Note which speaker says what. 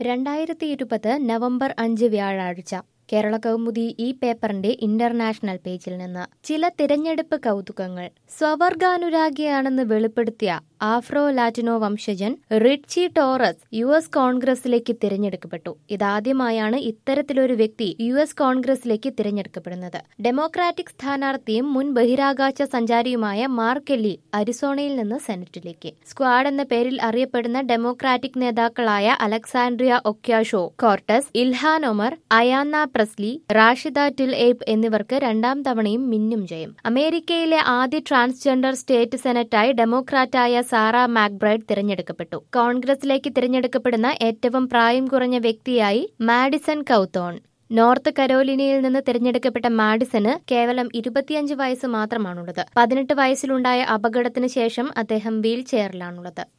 Speaker 1: രണ്ടായിരത്തി ഇരുപത് നവംബർ അഞ്ച് വ്യാഴാഴ്ച കേരള കൗമുദി ഈ പേപ്പറിന്റെ ഇന്റർനാഷണൽ പേജിൽ നിന്ന് ചില തിരഞ്ഞെടുപ്പ് കൗതുകങ്ങൾ സ്വവർഗാനുരാഗിയാണെന്ന് വെളിപ്പെടുത്തിയ ആഫ്രോ ലാറ്റിനോ വംശജൻ റിച്ചി ടോറസ് യു എസ് കോൺഗ്രസിലേക്ക് തിരഞ്ഞെടുക്കപ്പെട്ടു ഇതാദ്യമായാണ് ഇത്തരത്തിലൊരു വ്യക്തി യു എസ് കോൺഗ്രസിലേക്ക് തിരഞ്ഞെടുക്കപ്പെടുന്നത് ഡെമോക്രാറ്റിക് സ്ഥാനാർത്ഥിയും മുൻ ബഹിരാകാശ സഞ്ചാരിയുമായ മാർക്കെല്ലി അരിസോണയിൽ നിന്ന് സെനറ്റിലേക്ക് സ്ക്വാഡ് എന്ന പേരിൽ അറിയപ്പെടുന്ന ഡെമോക്രാറ്റിക് നേതാക്കളായ Alexandria Ocasio Cortez Ilhan Omar Ayanna Pressley Rashida Tlaib എന്നിവർക്ക് രണ്ടാം തവണയും മിന്നും ജയം അമേരിക്കയിലെ ആദ്യ ട്രാൻസ്ജെൻഡർ സ്റ്റേറ്റ് സെനറ്റായി ഡെമോക്രാറ്റായ സാറ മാക്ബ്രൈഡ് തിരഞ്ഞെടുക്കപ്പെട്ടു കോൺഗ്രസിലേക്ക് തിരഞ്ഞെടുക്കപ്പെടുന്ന ഏറ്റവും പ്രായം കുറഞ്ഞ വ്യക്തിയായി മാഡിസൺ കൌത്തോൺ നോർത്ത് കരോലിനയിൽ നിന്ന് തിരഞ്ഞെടുക്കപ്പെട്ട മാഡിസന് കേവലം ഇരുപത്തിയഞ്ച് വയസ്സ് മാത്രമാണുള്ളത് പതിനെട്ട് വയസ്സിലുണ്ടായ അപകടത്തിന് ശേഷം അദ്ദേഹം വീൽ ചെയറിലാണുള്ളത്